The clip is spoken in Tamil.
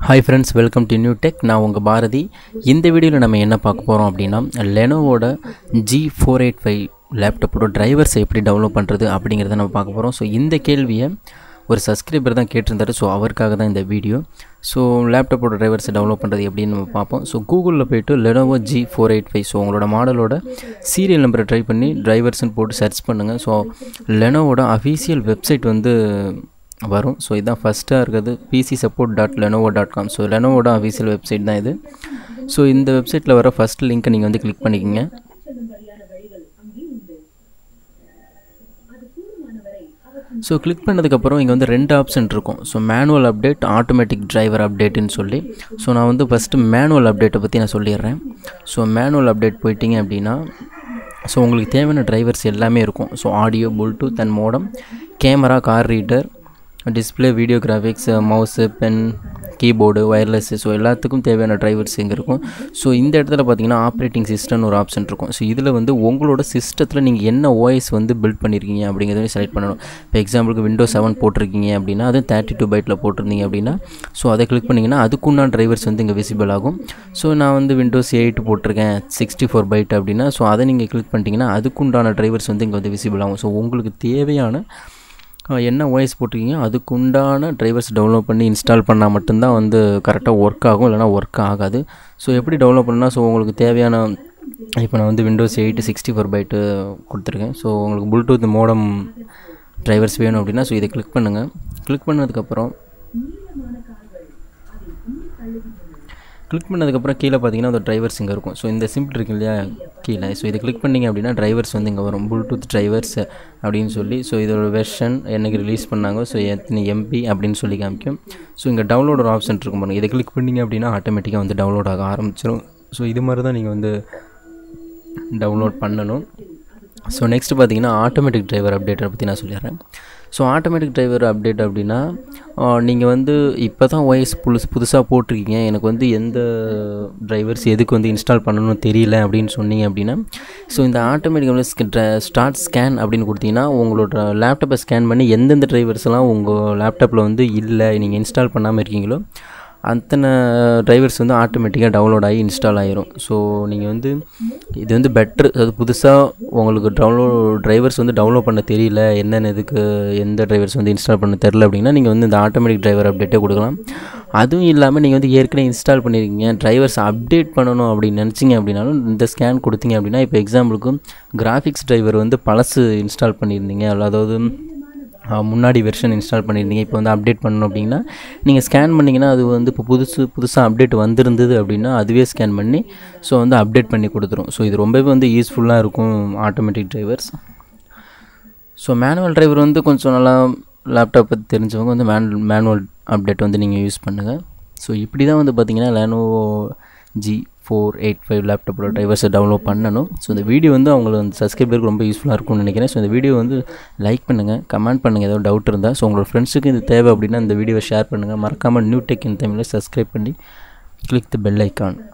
hi friends welcome to new tech நான் உங்கள் பாரதி இந்த வீடியோவில் நம்ம என்ன பார்க்க போகிறோம் அப்படின்னா லெனோவோட ஜி ஃபோர் எயிட் ஃபைவ் லேப்டாப்போட டிரைவர்ஸை எப்படி டவுன்லோட் பண்ணுறது அப்படிங்கிறத நம்ம பார்க்க போகிறோம் ஸோ இந்த கேள்வியை ஒரு சப்ஸ்கிரைபர் தான் கேட்டிருந்தாரு ஸோ அவருக்காக தான் இந்த வீடியோ ஸோ லேப்டாப்போட டிரைவர்ஸை டவுன்லோட் பண்ணுறது எப்படின்னு நம்ம பார்ப்போம் ஸோ கூகுளில் போயிட்டு Lenovo G four eight five so உங்களோட மாடலோட சீரியல் நம்பரை ட்ரை பண்ணி டிரைவர்ஸ்னு போட்டு சர்ச் பண்ணுங்கள் ஸோ லெனோவோட அஃபீஷியல் வெப்சைட் வந்து வரும் ஸோ இதுதான் ஃபஸ்ட்டாக இருக்கிறது PC support dot Lenovo dot com so லெனோவோட அஃபீஷியல் வெப்சைட் தான் இது ஸோ இந்த வெப்சைட்டில் வர ஃபஸ்ட் லிங்க்கை நீங்கள் வந்து கிளிக் பண்ணிக்கோங்க ஸோ கிளிக் பண்ணதுக்கப்புறம் இங்கே வந்து ரெண்டு ஆப்ஷன் இருக்கும் so manual update automatic driver அப்டேட்டுன்னு சொல்லி ஸோ நான் வந்து ஃபஸ்ட்டு மேனுவல் அப்டேட்டை பற்றி நான் சொல்லிடுறேன் ஸோ மேனுவல் அப்டேட் போயிட்டீங்க அப்படின்னா ஸோ உங்களுக்கு தேவையான டிரைவர்ஸ் எல்லாமே இருக்கும் so audio Bluetooth and modem camera card reader display video graphics mouse pen keyboard wireless so எல்லாத்துக்கும் தேவையான டிரைவர்ஸ் இங்கே இருக்கும் ஸோ இந்த இடத்துல பார்த்தீங்கன்னா ஆப்ரேட்டிங் சிஸ்டம்னு ஒரு ஆப்ஷன் இருக்கும் ஸோ இதில் வந்து உங்களோட சிஸ்டத்தில் நீங்கள் என்ன ஓஎஸ் வந்து பில்ட் பண்ணியிருக்கீங்க அப்படிங்கிறத செலக்ட் பண்ணணும் இப்போ எக்ஸாம்பிளுக்கு விண்டோ செவன் போட்டிருக்கீங்க அப்படின்னா அது தேர்ட்டி டூ பைட்டில் போட்டிருந்தீங்க அப்படின்னா ஸோ அதை கிளிக் பண்ணிங்கன்னா அதுக்குண்டான டிரைவர்ஸ் வந்து இங்கே விசிபிள் ஆகும் ஸோ நான் வந்து விண்டோஸ் எயிட் போட்டிருக்கேன் சிக்ஸ்டி ஃபோர் பைட் அப்படின்னா ஸோ அதை நீங்கள் கிளிக் பண்ணிட்டீங்கன்னா அதுக்குண்டான டிரைவர்ஸ் வந்து இங்கே வந்து விசிபிள் ஆகும் ஸோ உங்களுக்கு தேவையான என்ன ஓஎஸ் போட்டிருக்கீங்க அதுக்கு உண்டான டிரைவர்ஸ் டவுன்லோட் பண்ணி இன்ஸ்டால் பண்ணால் மட்டும்தான் வந்து கரெக்டாக ஒர்க் ஆகும் இல்லைனா ஒர்க் ஆகாது ஸோ எப்படி டவுன்லோட் பண்ணால் ஸோ உங்களுக்கு தேவையான இப்போ நான் வந்து Windows eight sixty four byte கொடுத்துருக்கேன் ஸோ உங்களுக்கு ப்ளூடூத் மோடம் டிரைவர்ஸ் வேணும் அப்படின்னா ஸோ இதை கிளிக் பண்ணுங்கள் கிளிக் பண்ணதுக்கப்புறம் கிளிக் பண்ணதுக்கப்புறம் கீழே பார்த்தீங்கன்னா அந்த டிரைவர்ஸ் இங்கே இருக்கும் ஸோ இந்த சிம்பிள் இருக்கு இல்லையா கீழே ஸோ இதை கிளிக் பண்ணிங்க அப்படின்னா டிரைவர்ஸ் வந்து இங்கே வரும் ப்ளூடூத் டிரைவர்ஸ் அப்படின்னு சொல்லி ஸோ இதோட வெர்ஷன் என்னைக்கு ரிலீஸ் பண்ணாங்க ஸோ எத்தனை எம்பி அப்படின்னு சொல்லி காமிக்கும் ஸோ இங்கே டவுன்லோட் ஒரு ஆப்ஷன் இருக்கும் பாருங்கள் இதை கிளிக் பண்ணிங்க அப்படின்னா ஆட்டோமேட்டிக்காக வந்து டவுன்லோட் ஆக ஆரம்பிச்சிடும் ஸோ இது மாதிரி தான் நீங்கள் வந்து டவுன்லோட் பண்ணணும் ஸோ நெக்ஸ்ட் பார்த்தீங்கன்னா ஆட்டோமேட்டிக் டிரைவர் அப்டேட்டை பற்றி நான் சொல்லிடுறேன் ஸோ ஆட்டோமேட்டிக் டிரைவர் அப்டேட் அப்படின்னா நீங்கள் வந்து இப்போ தான் ஒய்ஸ் புதுசு புதுசாக போட்டிருக்கீங்க எனக்கு வந்து எந்த டிரைவர்ஸ் எதுக்கு வந்து இன்ஸ்டால் பண்ணணும்னு தெரியல அப்படின்னு சொன்னீங்க அப்படின்னா ஸோ இந்த ஆட்டோமேட்டிக் ஸ்டார்ட் ஸ்கேன் அப்படின்னு கொடுத்தீங்கன்னா உங்களோட லேப்டாப்பை ஸ்கேன் பண்ணி எந்தெந்த டிரைவர்ஸ்லாம் உங்கள் லேப்டாப்பில் வந்து இல்லை நீங்கள் இன்ஸ்டால் பண்ணாமல் இருக்கீங்களோ அத்தனை டிரைவர்ஸ் வந்து ஆட்டோமேட்டிக்காக டவுன்லோட் ஆகி இன்ஸ்டால் ஆகிரும் ஸோ நீங்கள் வந்து இது வந்து பெட்ரு அது புதுசாக உங்களுக்கு டவுன்லோட் டிரைவர்ஸ் வந்து டவுன்லோட் பண்ண தெரியல என்னென்ன இதுக்கு எந்த டிரைவர்ஸ் வந்து இன்ஸ்டால் பண்ண தெரில அப்படின்னா நீங்கள் வந்து இந்த ஆட்டோமேட்டிக் டிரைவர் அப்டேட்டே கொடுக்கலாம் அதுவும் இல்லாமல் நீங்கள் வந்து ஏற்கனவே இன்ஸ்டால் பண்ணியிருக்கீங்க டிரைவர்ஸ் அப்டேட் பண்ணணும் அப்படின்னு நினச்சிங்க அப்படின்னாலும் இந்த ஸ்கேன் கொடுத்தீங்க அப்படின்னா இப்போ எக்ஸாம்பிளுக்கு கிராஃபிக்ஸ் டிரைவர் வந்து பழசு இன்ஸ்டால் பண்ணியிருந்தீங்க அதாவது முன்னாடி வெர்ஷன் இன்ஸ்டால் பண்ணியிருந்தீங்க இப்போ வந்து அப்டேட் பண்ணணும் அப்படின்னா நீங்கள் ஸ்கேன் பண்ணிங்கன்னா அது வந்து இப்போ புதுசு புதுசாக அப்டேட் வந்திருந்தது அப்படின்னா அதுவே ஸ்கேன் பண்ணி ஸோ வந்து அப்டேட் பண்ணி கொடுத்துரும் ஸோ இது ரொம்பவே வந்து யூஸ்ஃபுல்லாக இருக்கும் automatic drivers so manual driver வந்து கொஞ்சம் நல்லா லேப்டாப் பற்றி தெரிஞ்சவங்க வந்து மேன் மேனுவல் அப்டேட் வந்து நீங்கள் யூஸ் பண்ணுங்கள் ஸோ இப்படி தான் வந்து பார்த்தீங்கன்னா Lenovo G four eight five லேப்டாப்போட டிரைவர்ஸை டவுன்லோட் பண்ணணும் ஸோ இந்த வீடியோ வந்து அவங்களுக்கு வந்து சப்ஸ்கிரைபருக்கு ரொம்ப யூஸ்ஃபுல்லாக இருக்கும்னு நினைக்கிறேன் ஸோ இந்த வீடியோ வந்து லைக் பண்ணுங்கள் கமெண்ட் பண்ணுங்கள் ஏதோ டவுட் இருந்தால் ஸோ உங்களோட ஃப்ரெண்ட்ஸுக்கு இது தேவை அப்படின்னா இந்த வீடியோவை ஷேர் பண்ணுங்கள் மறக்காமல் நியூ டெக் இன் தமிழில் சப்ஸ்கிரைப் பண்ணி கிளிக் த பெல் ஐக்கான்